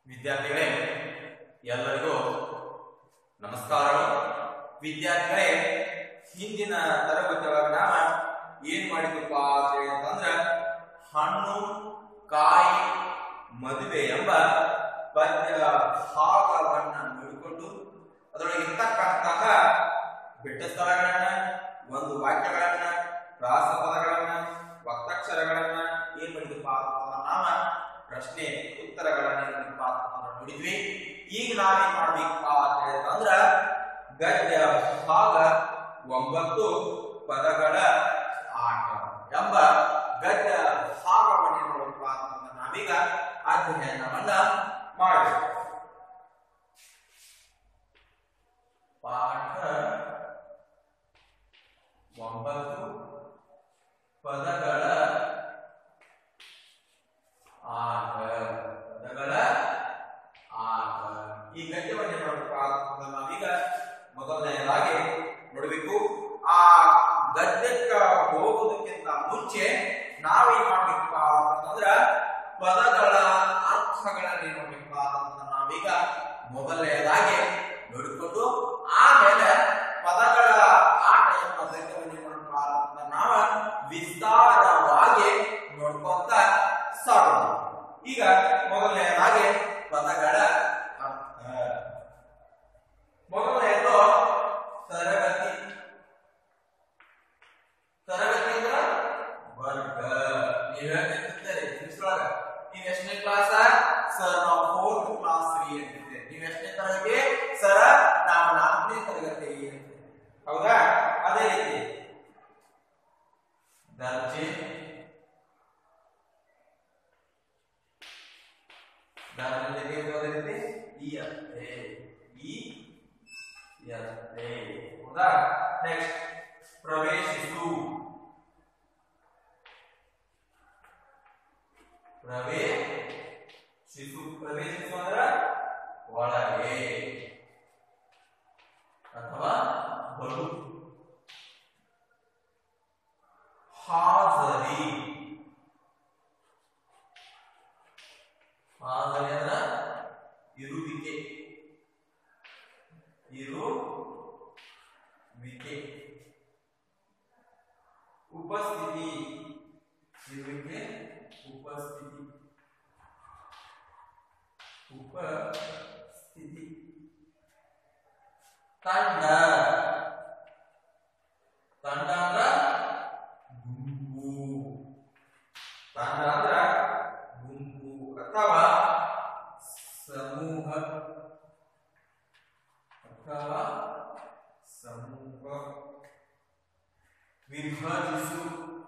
ವಿದ್ಯಾರ್ಥಿಗಳೇ ಎಲ್ಲರಿಗೂ ನಮಸ್ಕಾರಗಳು ವಿದ್ಯಾರ್ಥಿಗಳೇ ಹಿಂದಿನ ತರಗತಿ ಒಳಗ ನಾವ ಏನ್ ಮಾಡಿದ್ವಪ್ಪ ಅಂತ ಹೇಳಿ ಅಂತಂದ್ರ ಹಣ್ಣು ಕಾಯಿ ಮದುವೆ ಎಂಬ ಪದ್ಯದ ಭಾಗವನ್ನ ನೋಡಿಕೊಂಡು ಅದರೊಳಗೆ ಇರ್ತಕ್ಕಂತಹ ಬೆಟ್ಟ ಸ್ಥಳಗಳನ್ನ ಒಂದು ವಾಕ್ಯಗಳನ್ನ ಪ್ರಾಸ ಪದಗಳನ್ನ ಒತ್ತಕ್ಷರಗಳನ್ನ ಏನ್ ಮಾಡಿದ್ವಪ್ಪ ಅಂತಂದ್ರ ನಾವ ಪ್ರಶ್ನೆ ಉತ್ತರಗಳನ್ನ ಏನ್ ಮಾಡಿದ್ವಪ್ಪ ಅಂತಂದ್ರ ನೋಡಿದ್ವಿ ಈಗ ನಾವೇನ್ ಮಾಡ್ಬೇಕಪ್ಪ ಅಂತ ಹೇಳಿದ್ರ ಗದ್ಯ ಭಾಗ ಒಂಬತ್ತು ಪದಗಳ ಆಟ ಎಂಬ ಗದ್ಯ ಭಾಗವನ್ನು ಏನ್ ಮಾಡ್ಬೇಕಪ್ಪ ಅಂತಂದ್ರ ನಾವೀಗ ಅಧ್ಯಯನವನ್ನ ಮಾಡಬೇಕು ಪಾಠ ಒಂಬತ್ತು ಪದಗಳ ಆಟ ಪದಗಳ ಆಟ ಈ ಗದ್ಯವನ್ನು ಏನ್ ಮಾಡ್ಬೇಕು ಅಂತಂದ್ರೆ ನಾವೀಗ ಮೊದಲನೆಯದಾಗಿ ನೋಡಬೇಕು ಆ ಗದ್ಯಕ್ಕ ಹೋಗೋದಕ್ಕಿಂತ ಮುಂಚೆ ನಾವೇನ್ ಮಾಡ್ಬೇಕಪ್ಪ ಅಂತಂದ್ರ ಪದಗಳ ಅರ್ಥಗಳನ್ನ ಏನ್ ಮಾಡ್ಬೇಕಪ್ಪ ಅಂತಂದ್ರೆ ನಾವೀಗ ಮೊದಲನೆಯದಾಗಿ ನೋಡಿಕೊಂಡು ಆಮೇಲೆ ಪದಗಳ ಆಟ ಎಂಬ ಗದ್ಯವನ್ನು ಏನ್ ಮಾಡ್ಬೇಕಪ್ಪ ಅಂತಂದ್ರೆ ನಾವ ವಿಸ್ತಾರವಾಗಿ ನೋಡ್ಕೊಂತ ಸಾಗೋಣ ಈಗ ಮೊದಲನೆಯದಾಗಿ ಪದಗಳ ಅರ್ಥ ಮೊದಲನೆಯದು ತರಗತಿ ತರಗತಿ ಅಂದ್ರ ವರ್ಗ ನೀವ್ ಹೇಳ್ತಿರ್ತಾರೆ ತಿಳಿಸೊಳಗ ನೀವ್ ಎಷ್ಟನೇ ಕ್ಲಾಸ್ ಸರ್ ನಾವು ಫೋರ್ತ್ ಕ್ಲಾಸ್ ರೀ ಅಂತಿರ್ತೀರಿ ನೀವ್ ಎಷ್ಟನೇ ತರಗತಿ ಸರ್ ನಾವು ನಾಲ್ಕನೇ ತರಗತಿ ಅಂತೀರಿ ಹೌದಾ ಅದೇ ರೀತಿ ದರ್ಜೆ ದರ್ಜೆಗೆ ಅದೇ ರೀತಿ ಇಯತ್ತೆ ಈ ಯತ್ತೆ ಹೌದಾ ನೆಕ್ಸ್ಟ್ ಪ್ರವೇಶಿಸು ಪ್ರವೇಶಿಸು ಪ್ರವೇಶಿಸು ಅಂದ್ರ ಒಳಗೆ ಅಥವಾ ಬಲು ಹಾಜರಿ ಹಾಜರಿ ಅಂದ್ರ ಇರುವಿಕೆ ಇರುವಿಕೆ ಉಪಸ್ಥಿತಿ ಇರುವಿಕೆ ಉಪಸ್ಥಿತಿ ಉಪಸ್ಥಿತಿ ತಂಡ ತಂಡ ಅಂದ್ರ ಗುಂಪು ತಂಡ ಅಂದ್ರ ಗುಂಪು ಅಥವಾ ಸಮೂಹ ಅಥವಾ ಸಮೂಹ ವಿಭಜಿಸು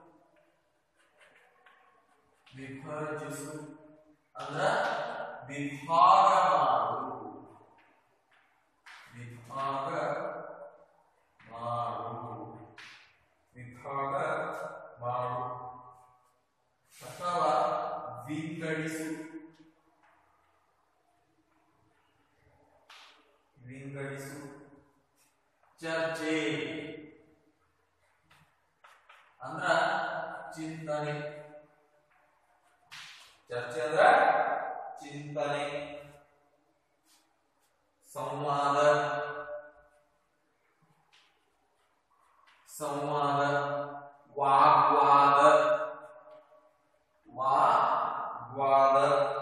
ವಿಭಜಿಸು ಅಂದ್ರ ವಿಭಾಗ ಮಾಡು ವಿಭಾಗ ಮಾಡು ವಿಭಾಗ ಮಾಡು ಅಥವಾ ವಿಂಗಡಿಸು ವಿಂಗಡಿಸು ಚರ್ಚೆ ಅಂದ್ರ ಚಿಂತನೆ ಚರ್ಚೆ ಅಂದ್ರ ಚಿಂತನೆ ಸಂವಾದ ಸಂವಾದ ವಾಗ್ವಾದ ವಾಗ್ವಾದ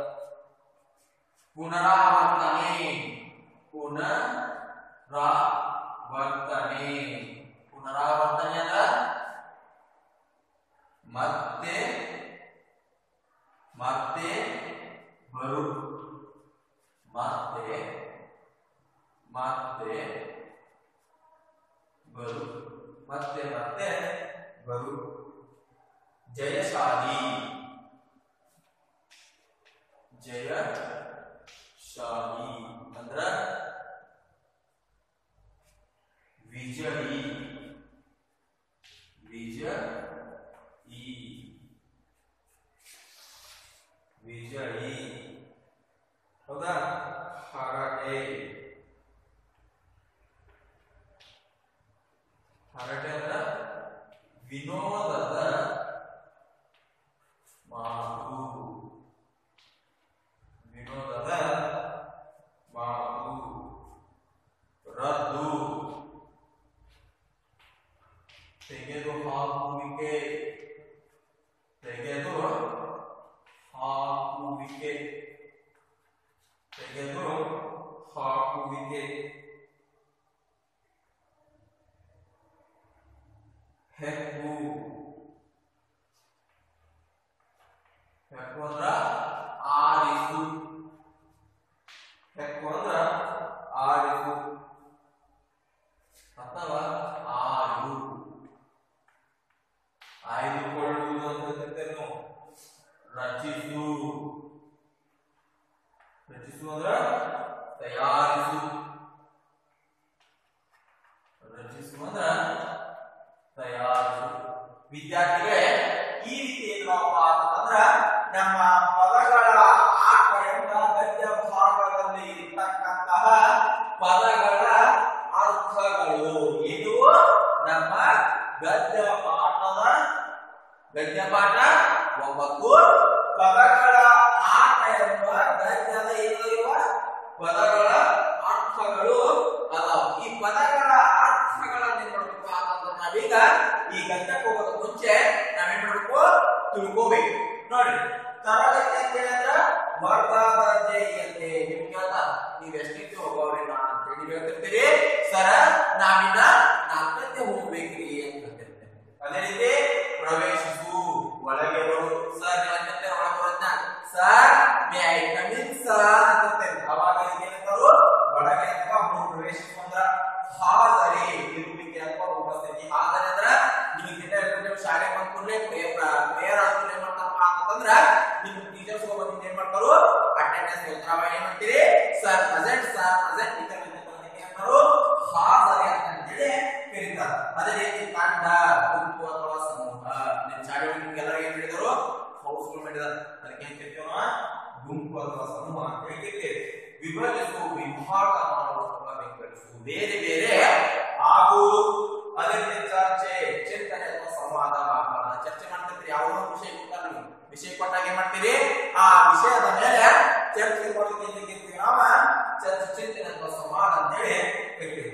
ಪುನರಾವರ್ತನೆ ಪುನರಾವರ್ತನೆ ಪುನರಾವರ್ತನೆ ಅಂದ್ರ ಮತ್ತೆ ಮತ್ತೆ ಬರು ಮತ್ತೆ ಮತ್ತೆ ಬರು ಮತ್ತೆ ಮತ್ತೆ ಬರು ಜಯಶಾಲಿ ಜಯಶಾಲಿ ಅಂದ್ರ ವಿಜಯಿ ವಿಜಯಿ ವಿಜಯಿ ಹೌದಾ ಹರಟೆ ಹರಟೆ ಅಂದ್ರ ವಿನೋದದ ಮಾತು ವಿನೋದದ ಹೆಕ್ಕು ಅಂದ್ರ ಆರಿಸು ಹೆಕ್ಕು ಅಂದ್ರ ಆರಿಸು ಅಥವಾ ಆಯು ಆಯ್ದುಕೊಳ್ಳುವುದು ಅಂತ ಕರಿತೇವೆ ನಾವು ರಚಿಸು ರಚಿಸು ಅಂದ್ರ ತಯಾರಿಸು ರಚಿಸು ಅಂದ್ರ ತಯಾರಿಸು ವಿದ್ಯಾರ್ಥಿಗಳೇ ಈ ರೀತಿ ಏನಪ್ಪ ಅಂತಂದ್ರ ನಮ್ಮ ಪದಗಳ ಆಟ ಎಂಬ ಗದ್ಯ ಭಾಗದಲ್ಲಿ ಇರ್ತಕ್ಕಂತಹ ಪದಗಳ ಅರ್ಥಗಳು ಇದು ನಮ್ಮ ಗದ್ಯ ಪಾಠದ ಗದ್ಯ ಪಾಠ ಒಂಬತ್ತು ಪದಗಳ ಆಟ ಎಂಬ ಗದ್ಯದ ಏನಿರುವ ಪದಗಳ ಅರ್ಥಗಳು ಅದಾವ ಈ ಪದಗಳ ಅರ್ಥಗಳನ್ನ ಏನ್ ಮಾಡ್ಬೇಕು ಅಂತಂದ್ರೆ ನಾವೀಗ ಈ ಗದ್ಯಕ್ಕೆ ಹೋಗೋದ ಮುಂಚೆ ನಾವೇನ್ ಮಾಡ್ಬೇಕು ತಿಳ್ಕೋಬೇಕು ನೋಡಿ ತರಗತಿ ಅಂತ ಹೇಳಿದ್ರ ವರ್ಗ ದರ್ಜೆ ಅಂತೆ ನಿಮ್ಗೆ ಕೇಳ್ತಾರ ನೀವ್ ಎಷ್ಟಿತ್ತು ಹೋಗೋರಿ ನಾನು ಅಂತ ಹೇಳಿ ಹೇಳ್ತಿರ್ತೀರಿ ಸರ ನಾವಿನ್ನ ನಾಲ್ಕಕ್ಕೆ ಹೋಗ್ಬೇಕ್ರಿ ಅಂತ ಹೇಳ್ತಿರ್ತೇನೆ ಅದೇ ರೀತಿ ಪ್ರವೇಶಿಸು ಒಳಗೆ ಬರು ಸರ್ ಯಾಕಂದ್ರೆ ಒಳಗೆ ಬರೋದ್ನ sir may I come in sir ಅಂತಿರ್ತೇನೆ ಅವಾಗ ಏನಂತಾರು ಒಳಗೆ ಅಂತ ಅವ್ರು ಪ್ರವೇಶಿಸು ಅಂದ್ರ ಹಾಜರಿ ಇರುವಿಕೆ ಅಥವಾ ಉಪಸ್ಥಿತಿ ಹಾಜರಿ ಅಂದ್ರ ನಿಮಗೆ ನೀವು ಶಾಲೆ ಬಂದ್ಕೊಂಡ್ರೆ ಪ್ರೇಯರ್ ಆದ್ಮೇಲೆ ಏನ್ ಮಾಡ್ತಾರಪ್ಪ ಅಂತಂದ್ರ ನಿಮ್ ಟೀಚರ್ಸ್ ಬಂದು ಏನ್ ಮಾಡ್ತಾರೋ ಅಟೆಂಡೆನ್ಸ್ ಉತ್ತರ ಏನ್ ಮಾಡ್ತೀರಿ ಸರ್ ಪ್ರೆಸೆಂಟ್ ಸರ್ ಪ್ರೆಸೆಂಟ್ ಈ ತರ ಮಾಡ್ತಾರೋ ಹಾಜರಿ ಅಂತ ಹೇಳಿ ಕರೀತಾರೆ ಅದೇ ರೀತಿ ತಂಡ ಗುಂಪು ಅಥವಾ ಸಮೂಹ ನಿಮ್ ಶಾಲೆ ನಿಮ್ಗೆಲ್ಲರೂ ಏನ್ ಹೇಳಿದ್ರು ಹೌಸ್ಫುಲ್ ಮಾಡಿದಾರೆ ಅದಕ್ಕೆ ಏನ್ ಕರಿತೀವಿ ನಾವು ಗುಂಪು ಅಥವಾ ಸಮೂಹ ಅಂತ ಹೇಳಿ ಕರಿತೇವೆ ವಿಭಜಿಸು ವಿಭಾಗ ಮಾಡುವ ಅಥವಾ ವಿಂಗಡಿಸು ಬೇರೆ ಬೇರೆ ಆಗುವುದು ಅದೇ ರೀತಿ ಚರ್ಚೆ ಚಿಂತನೆ ಅಥವಾ ಸಂವಾದ ಮಾಡೋಣ ಚರ್ಚೆ ಮಾಡ್ತಿರ್ತೀರಿ ಯಾವುದೋ ಒಂದು ವಿಷಯ ಕೊಟ್ಟಾಗ ನೀವು ವಿಷಯ ಕೊಟ್ಟಾಗ ಏನ್ ಮಾಡ್ತೀರಿ ಆ ವಿಷಯದ ಮೇಲೆ ಚರ್ಚೆ ಮಾಡೋದಕ್ಕೆ ಏನ್ ಕರಿತೀವಿ ನಾವ ಚರ್ಚೆ ಚಿಂತನೆ ಅಥವಾ ಸಂವಾದ ಅಂತ ಹೇಳಿ ಕರಿತೀವಿ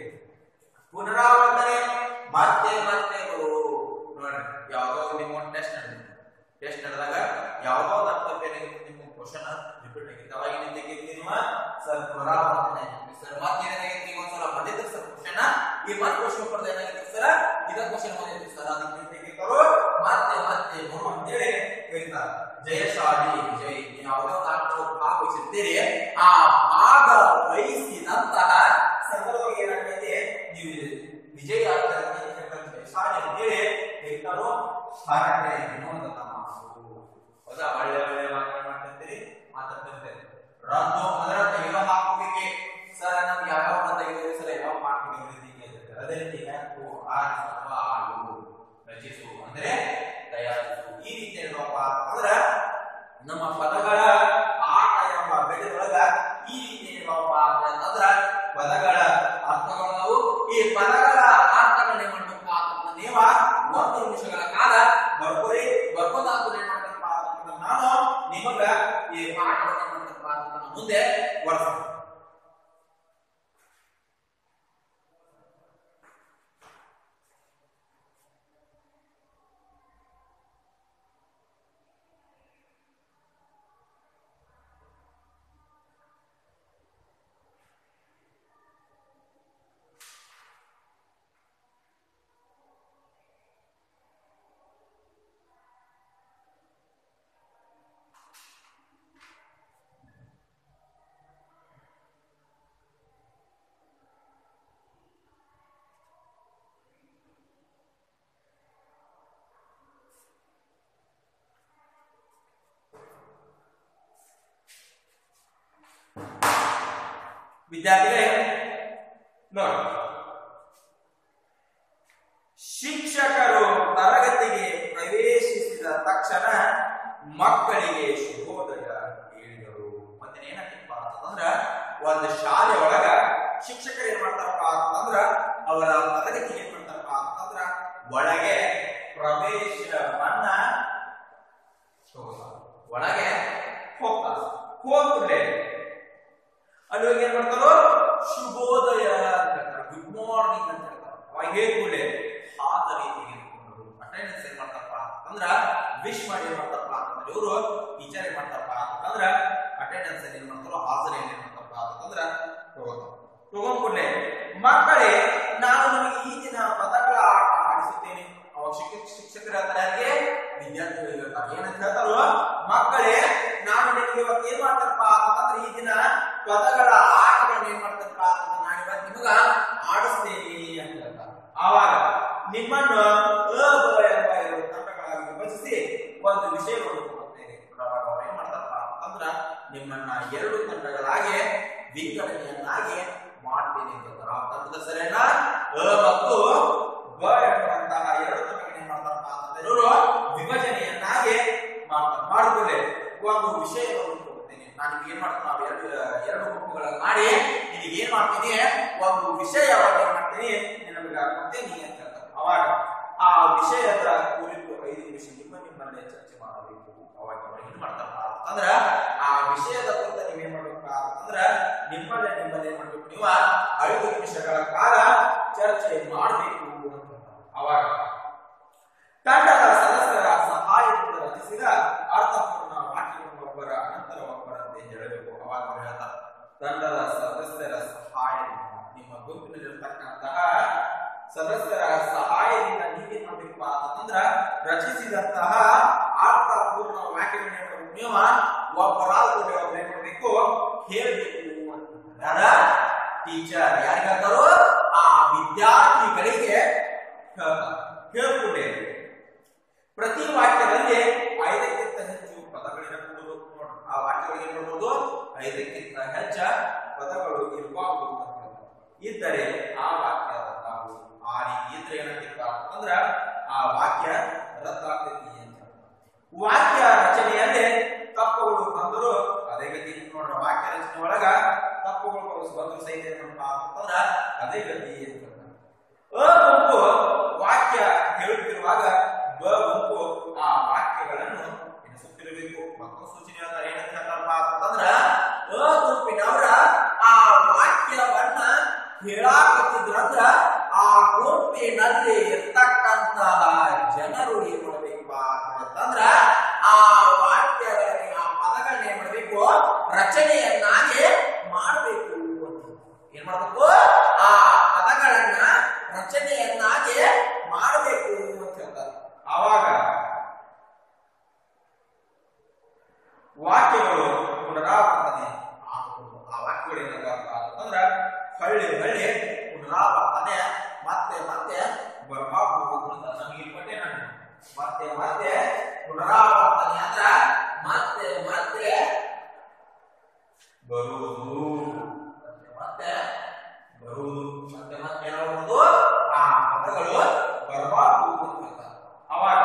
ಪುನರಾವರ್ತನೆ ಮತ್ತೆ ಮತ್ತೆ ಬರು ನೋಡ್ರಿ ಯಾವ್ದೋ ನಿಮ್ಮ ಟೆಸ್ಟ್ ನಡೆದಿದೆ ಟೆಸ್ಟ್ ನಡೆದಾಗ ಯಾವ್ದೋ ಒಂದು ಅರ್ಥ ಬೇರೆ ನಿಮ್ಮ ಕ್ವಶನ್ ರಿಪೀಟ್ ಆಗಿತ್ತು ಅವಾಗ ಏನ್ ತೆಗಿತೀವಿ ನೀವು ಸರ್ ಪುನರಾವರ್ತನೆ ಸರ್ ಮತ್ತೆ ಏನಾಗೈತಿ ಒಂದ್ಸಲ ಬಂದಿತ್ತು ಸರ್ ಕ್ವಶನ್ ಈ ಮತ್ತೆ ಕ್ವಶನ್ ಪೇಪರ್ ಏನಾಗೈತಿ ಸರ್ ಇದ ಕ್ವಶನ್ ಬಂದಿತ್ತು ಸರ್ ಅದಕ್ಕೆ ತೆಗಿತಾರೋ ಮತ್ತೆ ಮತ್ತೆ ಬರು ಅಂತೇಳಿ ಕರೀತಾರೆ ಜಯಶಾಲಿ ವಿಜಯ್ ನೀವು ಯಾವುದೋ ಒಂದು ಆಟದಲ್ಲಿ ಭಾಗವಹಿಸಿರ್ತೀರಿ ಆ ಭಾಗ ವಹಿಸಿದಂತಹ ಸಂದರ್ಭದಲ್ಲಿ ಏನಾಗ್ತೈತಿ ನೀವು ವಿಜಯ ಆಗ್ತಾರೆ ಜಯಶಾಲಿ ಅಂತೇಳಿ ಕರೀತಾರೋ ಹರಟೆ ವಿನೋದದ ಮಾತು ಹೌದಾ ಒಳ್ಳೆ ಒಳ್ಳೆ ಮಾತುಗಳು ಮಾಡ್ತಿರ್ತೀರಿ ಮಾತಾಡ್ತಿರ್ತೀರಿ ರದ್ದು ಅಂದ್ರೆ ತೆಗೆದು ಹಾಕೋಬೇಕೆ ಸರ್ ನಮ್ಗೆ ಯಾವ ತೆಗೆದು ಸರ್ ಯಾವ ಪಾಠ ತೆಗೆದು ಅದೇ ರೀತಿ ಯಾಕು ಆರಿಸು ಆಳು ರಚಿಸು ಅಂದ್ರೆ ತಯಾರಿಸು ಈ ರೀತಿ ಏನಪ್ಪ ಅಂದ್ರೆ ನಮ್ಮ ಪದಗಳ ಆಟ ಎಂಬ ಬೆಳೆದೊಳಗ ಈ ರೀತಿ ಏನಪ್ಪ ಅಂತಂದ್ರ ಪದಗಳ ಅರ್ಥಗಳು ನಾವು ಈ ಪದಗಳ ಅರ್ಥಗಳನ್ನ ಏನ್ ಮಾಡ್ಬೇಕು ಅಂತಂದ್ರೆ ನೀವ ಒಂದು ನಿಮಿಷಗಳ ಕಾಲ ಬರ್ಕೋರಿ ಬರ್ಕೋದ ಏನ್ ಮಾಡ್ಬೇಕಪ್ಪ ಅಂತಂದ್ರೆ ನಾನು ನಿಮಗ ಈ ಪಾಠವನ್ನು ಏನ್ ಮಾಡ್ಬೇಕಪ್ಪ ಅಂತಂದ್ರೆ ಮುಂದೆ ವರ್ತಿಸ್ತೀನಿ ವಿದ್ಯಾರ್ಥಿಗಳೇ ನೋಡಿ ಶಿಕ್ಷಕರು ತರಗತಿಗೆ ಪ್ರವೇಶಿಸಿದ ತಕ್ಷಣ ಮಕ್ಕಳಿಗೆ ಶುಭೋದಯ ಹೇಳಿದರು ಮತ್ತೆ ಏನಪ್ಪ ಅಂತಂದ್ರ ಒಂದು ಶಾಲೆ ಒಳಗ ಶಿಕ್ಷಕರು ಏನ್ ಮಾಡ್ತಾರಪ್ಪ ಅಂತಂದ್ರ ಅವರ ತರಗತಿಗೆ ಏನ್ ಮಾಡ್ತಾರಪ್ಪ ಅಂತಂದ್ರ ಒಳಗೆ ಪ್ರವೇಶವನ್ನ ತಗೋತಾರೆ. ಒಳಗೆ ಹೋಗ್ತಾರೆ ಹೋಗ್ಬಿಡ್ಲೆ ಅಲ್ಲಿ ಹೋಗಿ ಏನ್ ಮಾಡ್ತಾರೋ ಶುಭೋದಯ ಅಂತ ಹೇಳ್ತಾರೆ ಗುಡ್ ಮಾರ್ನಿಂಗ್ ಅಂತ ಹೇಳ್ತಾರೆ ಅವಾಗ ಹೇಳ್ಬಿಡ್ಲೆ ಆದ ರೀತಿ ಇಟ್ಕೊಂಡು ಅಟೆಂಡೆನ್ಸ್ ಏನ್ ಮಾಡ್ತಾರಪ್ಪ ಅಂತಂದ್ರ ವಿಶ್ ಮಾಡಿ ಏನ್ ಮಾಡ್ತಾರಪ್ಪ ಅಂತಂದ್ರೆ ಇವರು ಟೀಚರ್ ಏನ್ ಮಾಡ್ತಾರಪ್ಪ ಅಂತಂದ್ರ ಅಟೆಂಡೆನ್ಸ್ ಏನ್ ಮಾಡ್ತಾರೋ ಹಾಜರಿ ಏನ್ ಮಾಡ್ತಾರಪ್ಪ ಅಂತಂದ್ರ ತಗೋತಾರೆ ತಗೊಂಡ್ಬಿಡ್ಲೆ ಮಕ್ಕಳೇ ನಾನು ನಿಮಗೆ ಈ ದಿನ ಪದಗಳ ಆಟ ಆಡಿಸುತ್ತೇನೆ ಅವಾಗ ಶಿಕ್ಷಕ ಶಿಕ್ಷಕರ ಹೇಳ್ತಾರೆ ಯಾರಿಗೆ ವಿದ್ಯಾರ್ಥಿಗಳು ಹೇಳ್ತಾರೆ ಹೇಳ್ತಾರೆ ಏನಂತ ಹೇಳ್ತಾರೋ ಮಕ್ಕಳೇ ನಾನು ನಿಮಗೆ ಇವತ್ತು ಏನ್ ಮಾಡ್ತಾರಪ್ಪ ಅಂತಂದ್ರೆ ಈ ದಿನ ಪದಗಳ ಆಟಗಳನ್ನ ಏನ್ ಮಾಡ್ತಾರಪ್ಪ ಅಂತ ನಾನು ಇವತ್ತು ನಿಮಗ ಆಡಿಸ್ತೇನೆ ಅಂತ ಹೇಳ್ತಾರೆ ಆವಾಗ ನಿಮ್ಮನ್ನು ಅ ಬ ಎಂಬ ಎರಡು ತಂಡಗಳಾಗಿ ವಿಭಜಿಸಿ ಒಂದು ವಿಷಯವನ್ನು ಕೊಡುತ್ತೇನೆ ಅವಾಗ ಅವ್ರು ಏನ್ ಮಾಡ್ತಾರಪ್ಪ ಅಂತಂದ್ರ ನಿಮ್ಮನ್ನ ಎರಡು ತಂಡಗಳಾಗಿ ವಿಂಗಡಣೆಯನ್ನಾಗಿ ಮಾಡ್ತೇನೆ ಅಂತ ಹೇಳ್ತಾರೆ ಆ ತಂಡದ ಸರಿನಾ ಅ ಮತ್ತು ಬ ಎನ್ನುವಂತಹ ಎರಡು ತಂಡಗಳು ಏನ್ ಮಾಡ್ತಾರಪ್ಪ ಅಂತಂದ್ರೆ ಇವರು ವಿಭಜನೆಯನ್ನಾಗಿ ಮಾಡ್ತಾರೆ ಮಾಡಿದ್ರೆ ಒಂದು ವಿಷಯವನ್ನು ಕೊಡ್ತೇನೆ ನಾನು ನಿಮ್ಗೆ ಏನ್ ಮಾಡ್ತೀನಿ ನಾವು ಎರಡು ಎರಡು ಗುಂಪುಗಳನ್ನು ಮಾಡಿ ನಿನಗೆ ಏನ್ ಮಾಡ್ತೀನಿ ಒಂದು ವಿಷಯವನ್ನು ಏನ್ ಮಾಡ್ತೀನಿ ನಿನಗೆ ಕೊಡ್ತೀನಿ ಅಂತ ಹೇಳ್ತಾರೆ ಅವಾಗ ಆ ವಿಷಯದ ಕುರಿತು ಐದು ನಿಮಿಷ ನಿಮ್ಮ ನಿಮ್ಮಲ್ಲೇ ಚರ್ಚೆ ಮಾಡಬೇಕು ಅವಾಗ ಅವ್ರು ಏನ್ ಮಾಡ್ತಾರಪ್ಪ ಅಂತಂದ್ರ ಆ ವಿಷಯದ ಕುರಿತು ನೀವೇನ್ ಮಾಡ್ಬೇಕಪ್ಪ ಅಂತಂದ್ರ ನಿಮ್ಮಲ್ಲೇ ನಿಮ್ಮಲ್ಲೇ ಏನ್ ಮಾಡ್ಬೇಕು ನೀವು ಐದು ನಿಮಿಷಗಳ ಕಾಲ ಚರ್ಚೆ ಮಾಡಬೇಕು ಅಂತ ಹೇಳ್ತಾರೆ. ಅವಾಗ ತಂಡದ ಸದಸ್ಯರ ಸಹಾಯದಿಂದ ರಚಿಸಿದ ಅರ್ಥಪೂರ್ಣ ವಾಕ್ಯವನ್ನು ಒಬ್ಬರ ಅನಂತರ ಒಬ್ಬರಂತೆ ಹೇಳಬೇಕು ಅವಾಗ ಅವ್ರು ಹೇಳ್ತಾರೆ ತಂಡದ ಸದಸ್ಯರ ಸಹಾಯದಿಂದ ನಿಮ್ಮ ಗುಂಪಿನಲ್ಲಿರ್ತಕ್ಕಂತಹ ಸದಸ್ಯರ ಸಹಾಯದಿಂದ ನೀವೇನ್ ಮಾಡ್ಬೇಕಪ್ಪ ಅಂತಂದ್ರ ರಚಿಸಿದಂತಹ ಅರ್ಥಪೂರ್ಣ ವಾಕ್ಯವನ್ನು ಏನ್ ಮಾಡ್ಬೇಕು ನೀವು ಒಬ್ಬರಾದ ಕೂಡ ಒಬ್ರು ಏನ್ ಮಾಡ್ಬೇಕು ಹೇಳ್ಬೇಕು ಅಂತ ಯಾರ ಟೀಚರ್ ಯಾರಿಗೆ ಹೇಳ್ತಾರೋ ಆ ವಿದ್ಯಾರ್ಥಿಗಳಿಗೆ ಹೇಳ್ತಾರೆ ಹೇಳ್ಕೊಂಡೇ ಪ್ರತಿ ವಾಕ್ಯದಲ್ಲಿ ಐದಕ್ಕಿಂತ ಹೆಚ್ಚು ಪದಗಳಿರಬಹುದು ನೋಡ್ರಿ ಆ ವಾಕ್ಯಗಳಿಗೆ ಏನ್ ಮಾಡ್ಬೋದು ಐದಕ್ಕಿಂತ ಹೆಚ್ಚ ಪದಗಳು ಇರಬಹುದು ಅಂತ ಹೇಳ್ತಾರೆ. ಇದ್ದರೆ ಆ ವಾಕ್ಯ ರದ್ದಾಗು ಆ ರೀತಿ ಇದ್ರೆ ಏನಾಗ್ತಿಪ್ಪ ಅಂತಂದ್ರ ಆ ವಾಕ್ಯ ರದ್ದಾಗ್ತೈತಿ ಅಂತ ಹೇಳ್ತಾರೆ. ವಾಕ್ಯ ರಚನೆಯಲ್ಲಿ ತಪ್ಪುಗಳು ಬಂದರೂ ಅದೇ ಗತಿ ನೋಡ್ರ ವಾಕ್ಯ ರಚನೆ ಒಳಗ ತಪ್ಪುಗಳು ಬಂದ್ರು ಸಹಿತ ಏನಪ್ಪ ಅಂತಂದ್ರ ಅದೇ ಗತಿ ಅಂತ ಹೇಳ್ತಾರೆ. ಅ ಗುಂಪು ವಾಕ್ಯ ಹೇಳುತ್ತಿರುವಾಗ ಬ ಗುಂಪು ಆ ವಾಕ್ಯಗಳನ್ನು ಎಣಿಸುತ್ತಿರಬೇಕು ಮತ್ತೊಂದು ಸೂಚನೆ ಹೇಳ್ತಾರೆ ಏನಂತ ಹೇಳ್ತಾರಪ್ಪ ಅಂತಂದ್ರ ಅ ಗುಂಪಿನವರ ಆ ವಾಕ್ಯವನ್ನ ಹೇಳಾಕತ್ತಿದ್ರಂದ್ರ ಆ ಗುಂಪಿನಲ್ಲಿ ಇರ್ತಕ್ಕಂತಹ ಜನರು ಏನ್ ಮಾಡ್ಬೇಕಪ್ಪ ಅಂತಂದ್ರ ಆ ವಾಕ್ಯಗಳನ್ನ ಆ ಪದಗಳನ್ನ ಏನ್ ಮಾಡ್ಬೇಕು ರಚನೆಯನ್ನಾಗಿ ಮಾಡಬೇಕು ಅಂತ ಏನ್ ಮಾಡ್ಬೇಕು ಆ ಪದಗಳನ್ನ ರಚನೆಯನ್ನಾಗಿ ಮಾಡಬೇಕು ಅಂತ ಹೇಳ್ತಾರೆ ಆವಾಗ ವಾಕ್ಯಗಳು ಪುನರಾವರ್ತನೆ ಆಗಬಹುದು ಆ ವಾಕ್ಯಗಳು ಏನಾಗಪ್ಪ ಅಂತಂದ್ರ ಹಳ್ಳಿ ಹಳ್ಳಿ ಪುನರಾವರ್ತನೆ ಮತ್ತೆ ಮತ್ತೆ ಬರ್ತಾ ಹೋಗುದು ಅಂತ ನಮ್ಗೆ ಇಲ್ಲಿ ಕೊಟ್ಟೆ ನಾನು ಮತ್ತೆ ಮತ್ತೆ ಪುನರಾವರ್ತನೆ ಅಂದ್ರ ಮತ್ತೆ ಮತ್ತೆ ಬರುವುದು ಮತ್ತೆ ಮತ್ತೆ ಬರುವುದು ಮತ್ತೆ ಮತ್ತೆ ಏನಾಗುವುದು ಆ ಪದಗಳು ಬರಬಾರದು ಅಂತ ಹೇಳ್ತಾರೆ. ಅವಾಗ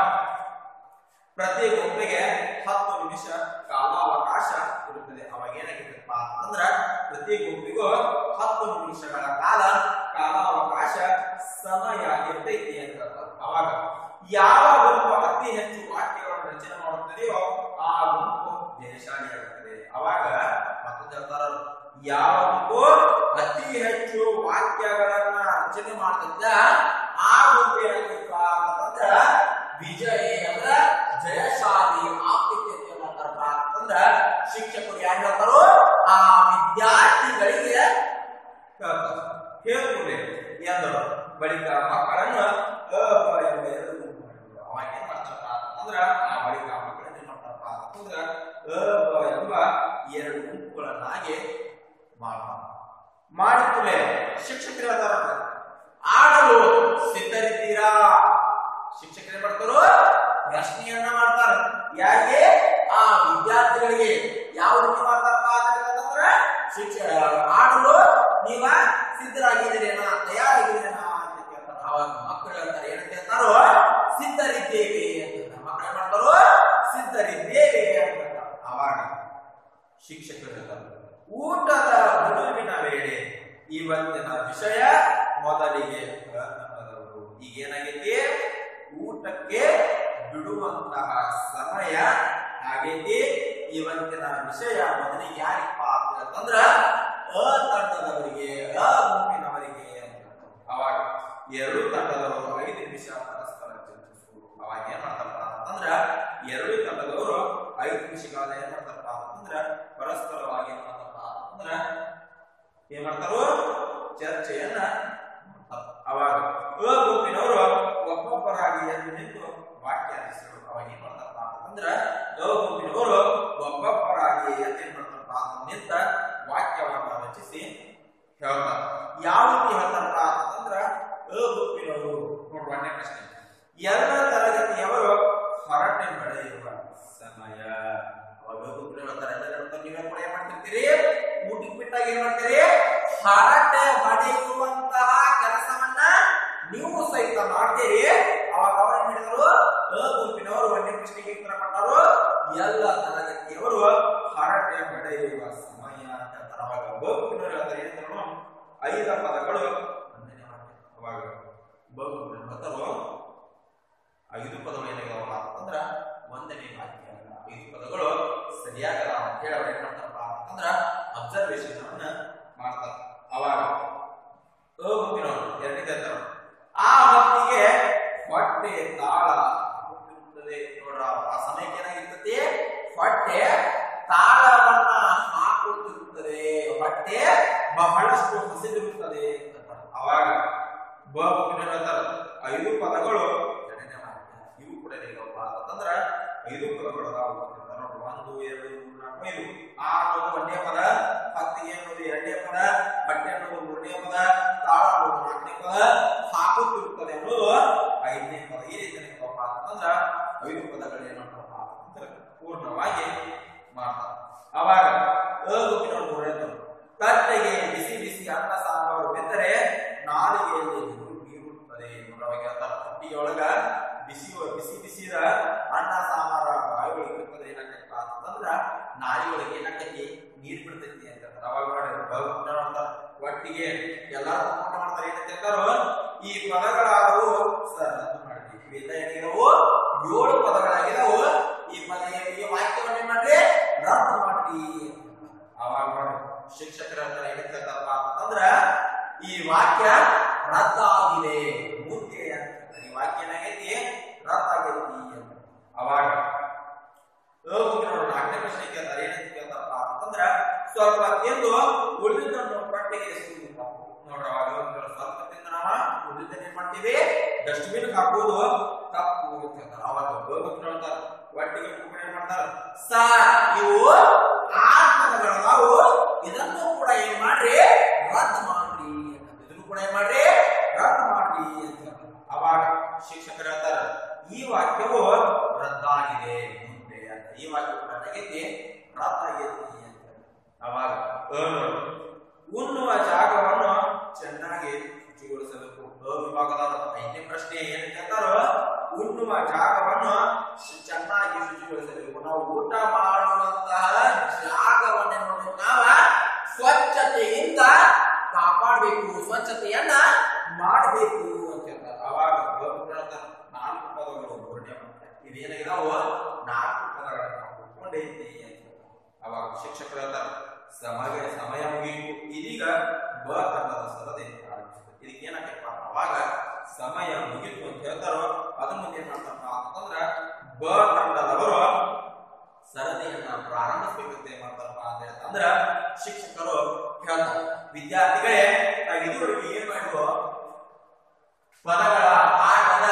ಪ್ರತಿ ಗುಂಪಿಗೆ ಹತ್ತು ನಿಮಿಷ ಕಾಲಾವಕಾಶ ಇರುತ್ತದೆ ಅವಾಗ ಏನಾಗಿತ್ತಪ್ಪ ಅಂತಂದ್ರ ಪ್ರತಿ ಗುಂಪಿಗೂ ಹತ್ತು ನಿಮಿಷಗಳ ಕಾಲ ಕಾಲಾವಕಾಶ ಸಮಯ ಇರ್ತೈತಿ ಅಂತ ಹೇಳ್ತಾರೆ. ಅವಾಗ ಯಾವ ಗುಂಪು ಅತಿ ಹೆಚ್ಚು ವಾಕ್ಯಗಳನ್ನು ರಚನೆ ಮಾಡುತ್ತದೆಯೋ ಆ ಗುಂಪು ಜಯಶಾಲಿಯಾಗುತ್ತದೆ ಅವಾಗ ಮತ್ತೊಂದು ಹೇಳ್ತಾರ ಯಾವ ಗುಂಪು ಅತಿ ಹೆಚ್ಚು ವಾಕ್ಯಗಳನ್ನ ರಚನೆ ಮಾಡ್ತಿದ್ದ ಆ ಗುಂಪು ಏನಾಗಿತ್ತಪ್ಪ ಅಂತಂದ್ರ ವಿಜಯ ಅಂದ್ರ ಜಯಶಾಲಿ ಆಗ್ತೈತಿ ಅಂತ ಮಾಡ್ತಾರಪ್ಪ ಅಂತಂದ್ರ ಶಿಕ್ಷಕರು ಯಾರು ಹೇಳ್ತಾರೋ ಆ ವಿದ್ಯಾರ್ಥಿಗಳಿಗೆ ಹೇಳ್ತಾರೆ ಹೇಳ್ಕೊಂಡೆ ಎಂದರು ಬಳಿಕ ಮಕ್ಕಳನ್ನು ಅ, ಬ ಎಂಬ ಎರಡು ಗುಂಪು ಮಾಡಿದ್ರು. ಅವಾಗ ಏನ್ ಮಾಡ್ತಾರಪ್ಪ ಅಂತಂದ್ರ ಆ ಬಳಿಕ ಮಕ್ಕಳನ್ನ ಏನ್ ಮಾಡ್ತಾರಪ್ಪ ಅಂತಂದ್ರ ಅ, ಬ ಎಂಬ ಎರಡು ಗುಂಪುಗಳನ್ನಾಗಿ ಮಾಡ್ತಾರೆ ಮಾಡಿದ್ಮೇಲೆ ಶಿಕ್ಷಕರು ಹೇಳ್ತಾರ ಆಡಲು ಸಿದ್ಧರಿದ್ದೀರಾ ಶಿಕ್ಷಕರು ಏನ್ ಮಾಡ್ತಾರೋ ಪ್ರಶ್ನೆಯನ್ನ ಮಾಡ್ತಾರೆ ಯಾರಿಗೆ ಆ ವಿದ್ಯಾರ್ಥಿಗಳಿಗೆ ಯಾವ ರೀತಿ ಮಾಡ್ತಾರಪ್ಪ ಅಂತಂದ್ರೆ ಶಿಕ್ಷಕ ಆಡಲು ನೀವ ಸಿದ್ಧರಾಗಿದ್ದೀರೇನಾ ತಯಾರಾಗಿದ್ದೀರೇನಾ ಅಂತ ಕೇಳ್ತಾರೆ ಅವಾಗ ಮಕ್ಕಳು ಹೇಳ್ತಾರೆ ಏನಂತ ಹೇಳ್ತಾರೋ ಸಿದ್ಧರಿದ್ದೇವೆ ಅಂತ ಹೇಳ್ತಾರೆ. ಮಕ್ಕಳು ಏನ್ ಮಾಡ್ತಾರೋ ಸಿದ್ಧರಿದ್ದೇವೆ ಅಂತ ಹೇಳ್ತಾರೆ. ಅವಾಗ ಶಿಕ್ಷಕರು ಹೇಳ್ತಾರೆ ಊಟದ ಬಿಡುವಿನ ವೇಳೆ ಇವತ್ತಿನ ವಿಷಯ ಮೊದಲಿಗೆ ಪ್ರಥಮದವರು ಈಗ ಏನಾಗೈತಿ ಊಟಕ್ಕೆ ಬಿಡುವಂತಹ ಸಮಯ ಆಗೈತಿ ಇವತ್ತಿನ ವಿಷಯ ಮೊದಲಿಗೆ ಯಾರಿಪ್ಪ ಅಂತಂದ್ರ ಅ ತಂಡದವರಿಗೆ ಅ ಗುಂಪಿನವರಿಗೆ ಅಂತ ಹೇಳ್ತಾರೆ. ಅವಾಗ ಎರಡು ತಂಡದವರು ಐದು ನಿಮಿಷ ಪರಸ್ಪರ ಚರ್ಚಿಸುವುದು ಅವಾಗ ಏನ್ ಮಾಡ್ತಾರಪ್ಪ ಅಂತಂದ್ರ ಎರಡು ತಂಡದವರು ಐದು ನಿಮಿಷಗಳ ಏನ್ ಮಾಡ್ತಾರಪ್ಪ ಅಂತಂದ್ರ ಪರಸ್ಪರವಾಗಿ ಏನ್ ಮಾಡ್ತಾರಪ್ಪ ಅಂತಂದ್ರ ಏನ್ ಮಾಡ್ತಾರೋ ಚರ್ಚೆಯನ್ನ ಮಾಡ್ತಾರೆ. ಅವಾಗ ಅ ಗುಂಪಿನವರು ಒಬ್ಬೊಬ್ಬರಾಗಿ ಎದ್ದು ನಿಂತು ವಾಕ್ಯ ರಚಿಸಿದರು ಅವಾಗ ಏನ್ ಮಾಡ್ತಾರಪ್ಪ ಅಂತಂದ್ರ ಬಾಡಿಗೆ ಅಂತ ಏನ್ ಮಾಡ್ತಾರಪ್ಪ ನಿಂತ ವಾಕ್ಯವನ್ನ ರಚಿಸಿ ಹೇಳ್ತಾರೆ ಯಾವ ರೀತಿ ಹೇಳ್ತಾರಪ್ಪ ಅಂತಂದ್ರ ಅ ಗುಂಪಿನವರು ನೋಡುವ ಒಂದನೇ ಪ್ರಶ್ನೆ ಎಲ್ಲ ತರಗತಿಯವರು ಹರಟೆ ಬೆಳೆಯುವ ಸಮಯ ಅವಾಗ ಗುಂಪಿನ ಹೇಳ್ತಾರೆ ಎಲ್ಲ ಹೇಳ್ತಾರೆ, ನೀವೇ ಕೂಡ ಏನ್ ಮಾಡ್ತಿರ್ತೀರಿ ಊಟಕ್ಕೆ ಬಿಟ್ಟಾಗ ಏನ್ ಮಾಡ್ತೀರಿ ಹರಟೆ ಹೊಡೆಯುವಂತಹ ಕೆಲಸವನ್ನ ನೀವು ಸಹಿತ ಮಾಡ್ತೀರಿ ಅವಾಗ ಅವ್ರು ಏನ್ ಹೇಳಿದ್ರು ಅ ಗುಂಪಿನವರು ಒಂದೇ ಪ್ರಶ್ನೆಗೆ ಉತ್ತರ ಕೊಟ್ಟರು ಎಲ್ಲ ತರಗತಿಯವರು ಹರಟೆ ಹೊಡೆಯುವ ಸಮಯ ಅಂತ ಹೇಳ್ತಾರೆ ಅವಾಗ ಬ ಗುಂಪಿನವರು ಹೇಳ್ತಾರೆ ಏನ್ ಹೇಳ್ತಾರೆ? ಐದ ಪದಗಳು ಒಂದನೇ ವಾಕ್ಯ ಅವಾಗ ಬ ಗುಂಪಿನವರು ಹೇಳ್ತಾರೋ ಐದು ಪದಗಳು ಏನಾಗ್ಯಾವಲ್ಲ ಅಂತಂದ್ರ ಒಂದನೇ ವಾಕ್ಯ ಅಲ್ಲ ಐದು ಪದಗಳು ಸರಿಯಾಗಲ್ಲ ಅಂತ ಹೇಳಿ ಅವ್ರು ಏನ್ ಮಾಡ್ತಾರಪ್ಪ ಅಂತಂದ್ರ ಅಬ್ಸರ್ವೇಷನ್ ಅನ್ನ ಮಾಡ್ತಾರ ಅವಾಗ ಅ ಗುಂಪಿನವರು ಎರಡನೇ ಹೇಳ್ತಾರ ಆ ಹೊತ್ತಿಗೆ ಹೊಟ್ಟೆ ತಾಳ ಹುಟ್ಟಿರುತ್ತದೆ ನೋಡ್ರ ಆ ಸಮಯಕ್ಕೆ ಏನಾಗಿರ್ತತಿ ಹೊಟ್ಟೆ ತಾಳವನ್ನ ಹಾಕುತ್ತಿರುತ್ತದೆ ಹೊಟ್ಟೆ ಬಹಳಷ್ಟು ಹಸಿದಿರುತ್ತದೆ ಅಂತ ಹೇಳ್ತಾರೆ. ಅವಾಗ ಬ ಗುಂಪಿನವರು ಹೇಳ್ತಾರೆ ಐದು ಪದಗಳು ಎರಡನೇ ವಾಕ್ಯ ಇವು ಕೂಡ ಹೇಗಪ್ಪ ಅಂತಂದ್ರ ಐದು ಪದಗಳು ಅದಾವು ಅಂತ ಹೇಳ್ತಾರೆ. ನೋಡ್ರಿ ಒಂದು ಎರಡು ಮೂರು ನಾಲ್ಕು ಐದು ಆ ಅನ್ನೋದು ಒಂದನೇ ಪದ ಹತ್ತಿಗೆ ಅನ್ನೋದು ಎರಡನೇ ಪದ ಬಟ್ಟೆ ಅನ್ನೋದು ಮೂರನೇ ಪದ ತಾಳ ಅನ್ನೋದು ನಾಲ್ಕನೇ ಪದ ಹಾಕುತ್ತಿರುತ್ತದೆ ಅನ್ನೋದು ಐದನೇ ಪದ ಈ ರೀತಿ ಏನಪ್ಪ ಅಂತಂದ್ರ ಐದು ಪದಗಳು ಏನಪ್ಪ ಅಂತಂದ್ರ ಪೂರ್ಣವಾಗಿ ಮಾಡ್ತಾರೆ ಅವಾಗ ಅ ಗುಂಪಿನವರು ಮೂರು ಹೇಳ್ತಾರೆ ತಟ್ಟೆಗೆ ಬಿಸಿ ಬಿಸಿ ಅನ್ನ ಸಾಂಬಾರು ಬೆಂದರೆ ನಾಲಿಗೆಯಲ್ಲಿ ನೀರು ಬೀರುತ್ತದೆ ನೋಡವಾಗ ಹೇಳ್ತಾರೆ ತಟ್ಟಿಯೊಳಗ ಬಿಸಿ ಬಿಸಿ ಬಿಸಿದ ಅನ್ನ ಸಾಂಬಾರ ಬಾಯಿಗಳಿಗೆ ಇರ್ತದೆ ಏನಾಗತ್ತಪ್ಪ ಅಂತಂದ್ರ ನಾಲಿಗೆಯೊಳಗೆ ಏನಾಗತಿ ನೀರು ಬಿಡ್ತೈತಿ ಅಂತ ಹೇಳ್ತಾರೆ. ಅವಾಗ ನೋಡಿ ಭಗವಂತ ಹೇಳ್ತಾರೆ, ಒಟ್ಟಿಗೆ ಎಲ್ಲಾರು ಊಟ ಮಾಡ್ತಾರೆ ಏನಂತ ಹೇಳ್ತಾರೋ ಈ ಪದಗಳಾದವು ಸರ್ ರದ್ದು ಮಾಡಿ ಇವೆಲ್ಲ ಏನಿದಾವು ಏಳು ಪದಗಳಾಗಿದಾವು ಈ ಪದ ಈ ವಾಕ್ಯವನ್ನ ಏನ್ ಮಾಡ್ರಿ ರದ್ದು ಮಾಡಿ ಅವಾಗ ನೋಡಿ ಶಿಕ್ಷಕರ ಹತ್ರ ಏನಂತ ಹೇಳ್ತಾರಪ್ಪ ಅಂತಂದ್ರ ಈ ವಾಕ್ಯ ರದ್ದಾಗಿದೆ ಮುಂದೆ ಅಂತ ಹೇಳ್ತಾರೆ. ಈ ವಾಕ್ಯ ಏನಾಗೈತಿ ರದ್ದಾಗೈತಿ ಅಂತ ಅವಾಗ ಹೋಗಿರೋರು ನಾಲ್ಕನೇ ಪ್ರಶ್ನೆ ಕೇಳ್ತಾರೆ ಏನಂತ ಕೇಳ್ತಾರಪ್ಪ ಅಂತಂದ್ರ ಸ್ವಲ್ಪ ತಿಂದು ಉಳಿದನ್ನು ಪಟ್ಟಿಗೆ ಎಸೆಯುವುದು ತಪ್ಪು ನೋಡ್ರ ಅವಾಗ ಹೇಳ್ತಾರೆ, ಸ್ವಲ್ಪ ತಿಂದು ನಾವ ಉಳಿದನ್ನ ಏನ್ ಮಾಡ್ತೀವಿ ಡಸ್ಟ್ಬಿನ್ ಹಾಕುವುದು ತಪ್ಪು ಅಂತ ಹೇಳ್ತಾರೆ ಅವಾಗ ಹೋಗ್ಬಿಟ್ಟು ಹೇಳ್ತಾರೆ ಒಟ್ಟಿಗೆ ಮುಖ ಏನ್ ಮಾಡ್ತಾರ ಸರ್ ಇವು ಆತ್ಮಗಳದಾವು ಇದನ್ನು ಕೂಡ ಏನ್ ಮಾಡ್ರಿ ರದ್ದು ಮಾಡ್ರಿ ಅಂತ. ಇದನ್ನು ಕೂಡ ಏನ್ ಮಾಡ್ರಿ ರದ್ದು ಮಾಡ್ರಿ ಅಂತ ಹೇಳ್ತಾರೆ. ಅವಾಗ ಶಿಕ್ಷಕರು ಹೇಳ್ತಾರ ಈ ವಾಕ್ಯವು ರದ್ದಾಗಿದೆ ಮುಂದೆ ಅಂತ ಈ ವಾಕ್ಯ ಕೂಡ ಏನಾಗೈತಿ ರದ್ದಾಗೈತಿ ಅಂತ ಅವಾಗ ಅ ನೋಡಿ. ಉಣ್ಣುವ ಜಾಗವನ್ನು ಚೆನ್ನಾಗಿ ಶುಚಿಗೊಳಿಸಬೇಕು ಅ ವಿಭಾಗದ ಐದನೇ ಪ್ರಶ್ನೆ ಏನ್ ಕೇಳ್ತಾರೋ ಉಣ್ಣುವ ಜಾಗವನ್ನು ಶು- ಚೆನ್ನಾಗಿ ಶುಚಿಗೊಳಿಸಬೇಕು ನಾವು ಊಟ ಮಾಡುವಂತಹ ಜಾಗವನ್ನ ನೋಡ್ಬೇಕು ನಾವ ಸ್ವಚ್ಛತೆಯಿಂದ ಕಾಪಾಡಬೇಕು ಸ್ವಚ್ಛತೆಯನ್ನ ಮಾಡಬೇಕು ಅಂತ ಹೇಳ್ತಾರೆ ಅವಾಗ ಭಗವಂತ ಹೇಳ್ತಾನೆ, ನಾಲ್ಕು ಪದಗಳು ಮೂರನೇ ವಾಕ್ಯ. ಇದೇನಾಗಿದಾವ ನಾಲ್ಕು ಪದಗಳನ್ನ ನಾವು ಒಪ್ಕೊಂಡೈತಿ ಅಂತ ಹೇಳ್ತಾರೆ. ಅವಾಗ ಶಿಕ್ಷಕರು ಹೇಳ್ತಾರೆ ಸಮಯ ಸಮಯ ಮುಗಿಯಿತು ಇದೀಗ ಬ ತಂಡದ ಸರದಿ ಆರಂಭಿಸುತ್ತೆ ಇದಕ್ಕೆ ಏನಾಗಪ್ಪ ಅವಾಗ ಸಮಯ ಮುಗಿತು ಅಂತ ಹೇಳ್ತಾರೋ ಅದ್ರ ಮುಂದೆ ಏನ್ ಮಾಡ್ತಾರಪ್ಪ ಅಂತಂದ್ರ ಬ ತಂಡದವರು ಸರದಿಯನ್ನ ಪ್ರಾರಂಭಿಸಬೇಕಂತ ಏನ್ ಮಾಡ್ತಾರಪ್ಪ ಅಂತ ಹೇಳ್ತಂದ್ರ ಶಿಕ್ಷಕರು ಹೇಳ್ತಾರೆ ವಿದ್ಯಾರ್ಥಿಗಳೇ ನಾವು ಇದುವರೆಗೆ ಏನ್ ಮಾಡಿದ್ವು ಪದಗಳ ಆಟದ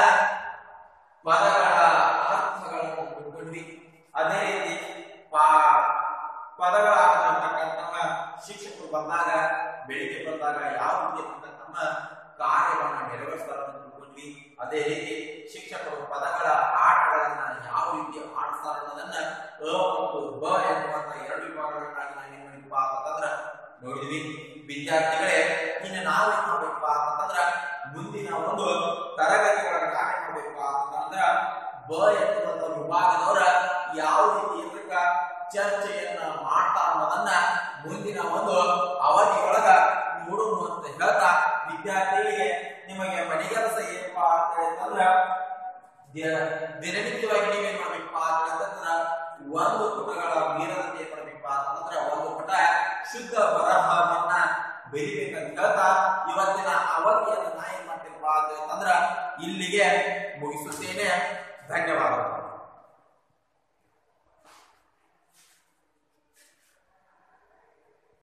ಪದಗಳ ಅರ್ಥಗಳನ್ನು ತಿಳ್ಕೊಂಡ್ವಿ ಅದೇ ರೀತಿ ಪಾ- ಪದಗಳ ಆಟ ಅಂತಕ್ಕಂತಹ ಶಿಕ್ಷಕರು ಬಂದಾಗ ಬೆಳಿಗ್ಗೆ ಬಂದಾಗ ಯಾವ ರೀತಿ ಅಂತಕ್ಕಂಥ ಕಾರ್ಯವನ್ನ ನೆರವೇರಿಸ್ತಾರೆ ಅಂತ ತಿಳ್ಕೊಂಡ್ವಿ ಅದೇ ರೀತಿ ಶಿಕ್ಷಕರು ಪದಗಳ ಆಟಗಳನ್ನ ಯಾವ ರೀತಿ ಆಡಿಸ್ತಾರೆ ಅನ್ನೋದನ್ನ ಅ ಮತ್ತು ಬ ಎನ್ನುವಂತ ಎರಡು ವಿಭಾಗಗಳನ್ನಾಗಿ ನಾವು ಏನ್ ಮಾಡಿದ್ವಿ ಅಂತಂದ್ರ ನೋಡಿದ್ವಿ ವಿದ್ಯಾರ್ಥಿಗಳೇ ಇನ್ನು ನಾವು ಏನ್ ಮಾಡ್ಬೇಕಪ್ಪ ಅಂತಂದ್ರ ಮುಂದಿನ ಒಂದು ತರಗತಿ ಒಳಗೆ ನಾವೇನ್ ಮಾಡ್ಬೇಕಪ್ಪ ಅಂತಂದ್ರ ಬ ಎನ್ನುವಂತ ವಿಭಾಗದವರ ಯಾವ ರೀತಿ ಇದಕ್ಕ ಚರ್ಚೆಯನ್ನ ಮಾಡ್ತಾ ಅನ್ನೋದನ್ನ ಮುಂದಿನ ಒಂದು ಅವಧಿಯೊಳಗ ನೋಡೋಣ ಅಂತ ಹೇಳ್ತಾ ವಿದ್ಯಾರ್ಥಿಗಳಿಗೆ ನಿಮಗೆ ಮನೆಗೆಲಸ ಏನಪ್ಪಾ ಅಂತ ಹೇಳಿದ್ರೆ ದಿ- ದಿನನಿತ್ಯವಾಗಿ ನೀವೇನ್ ಮಾಡ್ಬೇಕಪ್ಪ ಅಂತಂದ್ರ ಒಂದು ಪುಟಗಳ ಮೀರದಂತೆ ಏನ್ ಮಾಡ್ಬೇಕಪ್ಪ ಅಂತಂದ್ರ ಒಂದು ಪುಟ ಶುದ್ಧ ಬರಹವನ್ನ ಬರಿಬೇಕಂತ ಹೇಳ್ತಾ ಇವತ್ತಿನ ಅವಧಿಯನ್ನು ನಾ ಏನ್ ಮಾಡ್ತೀನಪ್ಪ ಅಂತಂದ್ರ ಇಲ್ಲಿಗೆ ಮುಗಿಸುತ್ತೇನೆ ಧನ್ಯವಾದಗಳು